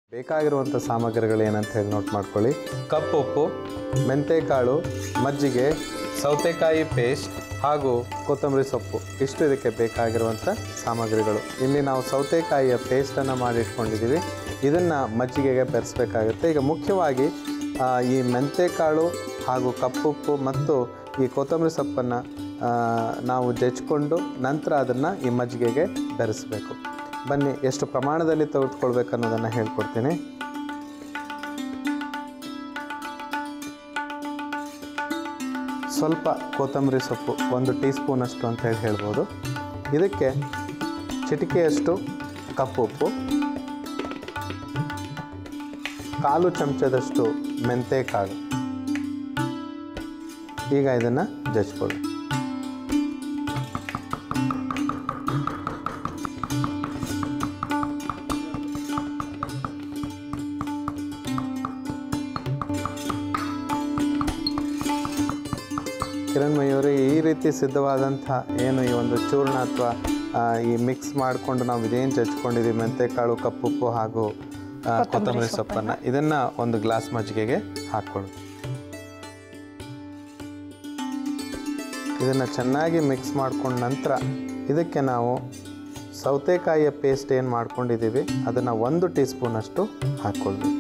ಬೇಕಾಗಿರುವಂಥ ಸಾಮಗ್ರಿಗಳು ಏನಂತ ಹೇಳಿ ನೋಟ್ ಮಾಡ್ಕೊಳ್ಳಿ ಕಪ್ಪು ಉಪ್ಪು ಮೆಂತೆಕಾಳು ಮಜ್ಜಿಗೆ ಸೌತೆಕಾಯಿ ಪೇಸ್ಟ್ ಹಾಗೂ ಕೊತ್ತಂಬರಿ ಸೊಪ್ಪು ಇಷ್ಟು ಇದಕ್ಕೆ ಬೇಕಾಗಿರುವಂಥ ಸಾಮಗ್ರಿಗಳು ಇಲ್ಲಿ ನಾವು ಸೌತೆಕಾಯಿಯ ಪೇಸ್ಟನ್ನು ಮಾಡಿಟ್ಕೊಂಡಿದ್ದೀವಿ ಇದನ್ನು ಮಜ್ಜಿಗೆಗೆ ಬೆರೆಸಬೇಕಾಗುತ್ತೆ ಈಗ ಮುಖ್ಯವಾಗಿ ಆ, ಈ ಮೆಂತೆಕಾಳು ಹಾಗೂ ಕಪ್ಪುಪ್ಪು ಮತ್ತು ಈ ಕೊತ್ತಂಬರಿ ಸೊಪ್ಪನ್ನು ನಾವು ಜಜ್ಕೊಂಡು ನಂತರ ಅದನ್ನು ಈ ಮಜ್ಜಿಗೆಗೆ ಬೆರೆಸಬೇಕು ಬನ್ನಿ ಎಷ್ಟು ಪ್ರಮಾಣದಲ್ಲಿ ತೆಗೆದುಕೊಳ್ಬೇಕು ಅನ್ನೋದನ್ನು ಹೇಳ್ಕೊಡ್ತೀನಿ ಸ್ವಲ್ಪ ಕೊತ್ತಂಬರಿ ಸೊಪ್ಪು ಒಂದು ಟೀ ಸ್ಪೂನಷ್ಟು ಅಂತ ಹೇಳಿ ಹೇಳ್ಬೋದು ಇದಕ್ಕೆ ಚಿಟಿಕೆಯಷ್ಟು ಕಪ್ಪು ಉಪ್ಪು ಕಾಲು ಚಮಚದಷ್ಟು ಮೆಂತೆಕಾಳು ಈಗ ಇದನ್ನು ಜಜ್ಕೊಳ್ಳಿ ಕಿರಣ್ಮಯಿಯವರೇ ಈ ರೀತಿ ಸಿದ್ಧವಾದಂಥ ಏನು ಈ ಒಂದು ಚೂರ್ಣ ಅಥವಾ ಈ ಮಿಕ್ಸ್ ಮಾಡಿಕೊಂಡು ನಾವು ಇದೇನು ಜಜ್ಕೊಂಡಿದ್ದೀವಿ ಮೆಂತೆಕಾಳು ಕಪ್ಪುಪ್ಪು ಹಾಗೂ ಆ, ಕೊತ್ತಂಬರಿ ಸೊಪ್ಪನ್ನು ಇದನ್ನು ಒಂದು ಗ್ಲಾಸ್ ಮಜ್ಜಿಗೆಗೆ ಹಾಕ್ಕೊಳ್ಳಿ ಇದನ್ನು ಚೆನ್ನಾಗಿ ಮಿಕ್ಸ್ ಮಾಡ್ಕೊಂಡ ನಂತರ ಇದಕ್ಕೆ ನಾವು ಸೌತೆಕಾಯಿಯ ಪೇಸ್ಟ್ ಏನು ಮಾಡ್ಕೊಂಡಿದ್ದೀವಿ ಅದನ್ನು ಒಂದು ಟೀ ಸ್ಪೂನಷ್ಟು ಹಾಕ್ಕೊಳ್ಬೇಕು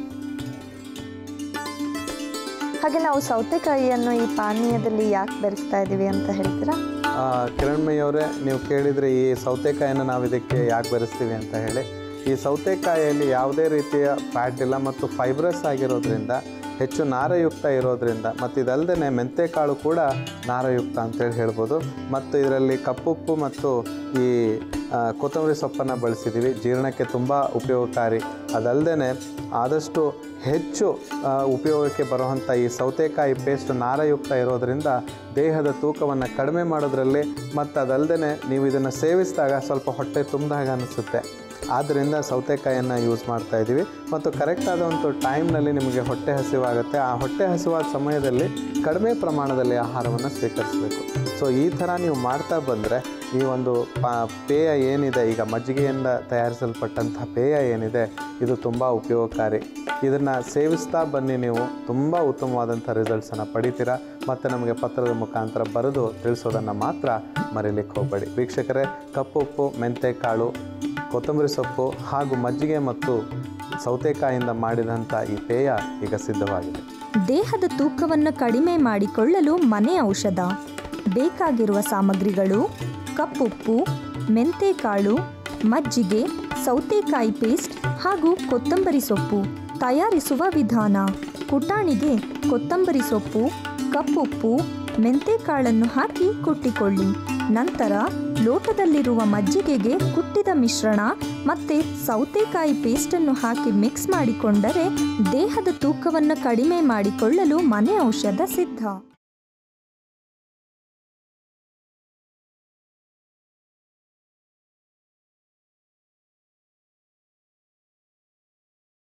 ಹಾಗೆ ನಾವು ಸೌತೆಕಾಯಿಯನ್ನು ಈ ಪಾನೀಯದಲ್ಲಿ ಯಾಕೆ ಬೆರೆಸ್ತಾ ಇದ್ದೀವಿ ಅಂತ ಹೇಳ್ತೀರಾ ಆ, ಕಿರಣ್ಮಯಿ ಅವರೇ ನೀವು ಕೇಳಿದರೆ ಈ ಸೌತೆಕಾಯಿನ ನಾವು ಇದಕ್ಕೆ ಯಾಕೆ ಬೆರೆಸ್ತೀವಿ ಅಂತ ಹೇಳಿ ಈ ಸೌತೆಕಾಯಿಯಲ್ಲಿ ಯಾವುದೇ ರೀತಿಯ ಫ್ಯಾಟ್ ಇಲ್ಲ ಮತ್ತು ಫೈಬ್ರಸ್ ಆಗಿರೋದ್ರಿಂದ ಹೆಚ್ಚು ನಾರಯುಕ್ತ ಇರೋದ್ರಿಂದ ಮತ್ತು ಇದಲ್ಲದೆ ಮೆಂತೆಕಾಳು ಕೂಡ ನಾರಯುಕ್ತ ಅಂತೇಳಿ ಹೇಳ್ಬೋದು ಮತ್ತು ಇದರಲ್ಲಿ ಕಪ್ಪುಪ್ಪು ಮತ್ತು ಈ ಆ, ಕೊತ್ತಂಬರಿ ಸೊಪ್ಪನ್ನು ಬಳಸಿದ್ದೀವಿ ಜೀರ್ಣಕ್ಕೆ ತುಂಬ ಉಪಯೋಗಕಾರಿ ಅದಲ್ಲದೆ ಆದಷ್ಟು ಹೆಚ್ಚು ಆ, ಉಪಯೋಗಕ್ಕೆ ಬರುವಂಥ ಈ ಸೌತೆಕಾಯಿ ಪೇಸ್ಟ್ ನಾರಯುಕ್ತ ಇರೋದರಿಂದ ದೇಹದ ತೂಕವನ್ನು ಕಡಿಮೆ ಮಾಡೋದ್ರಲ್ಲಿ ಮತ್ತು ಅದಲ್ಲದೆ ನೀವು ಇದನ್ನು ಸೇವಿಸಿದಾಗ ಸ್ವಲ್ಪ ಹೊಟ್ಟೆ ತುಂಬಿದಾಗ ಅನಿಸುತ್ತೆ ಆದ್ದರಿಂದ ಸೌತೆಕಾಯಿಯನ್ನು ಯೂಸ್ ಮಾಡ್ತಾ ಇದ್ದೀವಿ ಮತ್ತು ಕರೆಕ್ಟ್ ಆದ ಒಂದು ಟೈಮ್ನಲ್ಲಿ ನಿಮಗೆ ಹೊಟ್ಟೆ ಹಸಿವಾಗುತ್ತೆ ಆ ಹೊಟ್ಟೆ ಹಸಿವಾದ ಸಮಯದಲ್ಲಿ ಕಡಿಮೆ ಪ್ರಮಾಣದಲ್ಲಿ ಆಹಾರವನ್ನು ಸ್ವೀಕರಿಸಬೇಕು ಸೊ ಈ ಥರ ನೀವು ಮಾಡ್ತಾ ಬಂದರೆ ಈ ಒಂದು ಪಾ ಪೇಯ ಏನಿದೆ ಈಗ ಮಜ್ಜಿಗೆಯಿಂದ ತಯಾರಿಸಲ್ಪಟ್ಟಂಥ ಪೇಯ ಏನಿದೆ ಇದು ತುಂಬ ಉಪಯೋಗಕಾರಿ ಇದನ್ನು ಸೇವಿಸ್ತಾ ಬನ್ನಿ ನೀವು ತುಂಬ ಉತ್ತಮವಾದಂಥ ರಿಸಲ್ಟ್ಸನ್ನು ಪಡಿತೀರಾ ಮತ್ತು ನಮಗೆ ಪತ್ರದ ಮುಖಾಂತರ ಬರೆದು ತಿಳಿಸೋದನ್ನು ಮಾತ್ರ ಮರೀಲಿಕ್ಕೆ ಹೋಗಬೇಡಿ ವೀಕ್ಷಕರೇ ಕಪ್ಪು ಉಪ್ಪು ಮೆಂತೆಕಾಳು ಕೊತ್ತಂಬರಿ ಸೊಪ್ಪು ಹಾಗೂ ಮಜ್ಜಿಗೆ ಮತ್ತು ಸೌತೆಕಾಯಿಯಿಂದ ಮಾಡಿದಂಥ ಈ ಪೇಯ ಈಗ ಸಿದ್ಧವಾಗಿದೆ ದೇಹದ ತೂಕವನ್ನು ಕಡಿಮೆ ಮಾಡಿಕೊಳ್ಳಲು ಮನೆ ಔಷಧ ಬೇಕಾಗಿರುವ ಸಾಮಗ್ರಿಗಳು ಕಪ್ಪುಪ್ಪು ಮೆಂತೆಕಾಳು ಮಜ್ಜಿಗೆ ಸೌತೆಕಾಯಿ ಪೇಸ್ಟ್ ಹಾಗೂ ಕೊತ್ತಂಬರಿ ಸೊಪ್ಪು ತಯಾರಿಸುವ ವಿಧಾನ ಕುಟಾಣಿಗೆ ಕೊತ್ತಂಬರಿ ಸೊಪ್ಪು ಕಪ್ಪುಪ್ಪು ಮೆಂತೆಕಾಳನ್ನು ಹಾಕಿ ಕುಟ್ಟಿಕೊಳ್ಳಿ ನಂತರ ಲೋಟದಲ್ಲಿರುವ ಮಜ್ಜಿಗೆಗೆ ಕುಟ್ಟಿದ ಮಿಶ್ರಣ ಮತ್ತೆ ಸೌತೆಕಾಯಿ ಪೇಸ್ಟನ್ನು ಹಾಕಿ ಮಿಕ್ಸ್ ಮಾಡಿಕೊಂಡರೆ ದೇಹದ ತೂಕವನ್ನು ಕಡಿಮೆ ಮಾಡಿಕೊಳ್ಳಲು ಮನೆ ಔಷಧ ಸಿದ್ಧ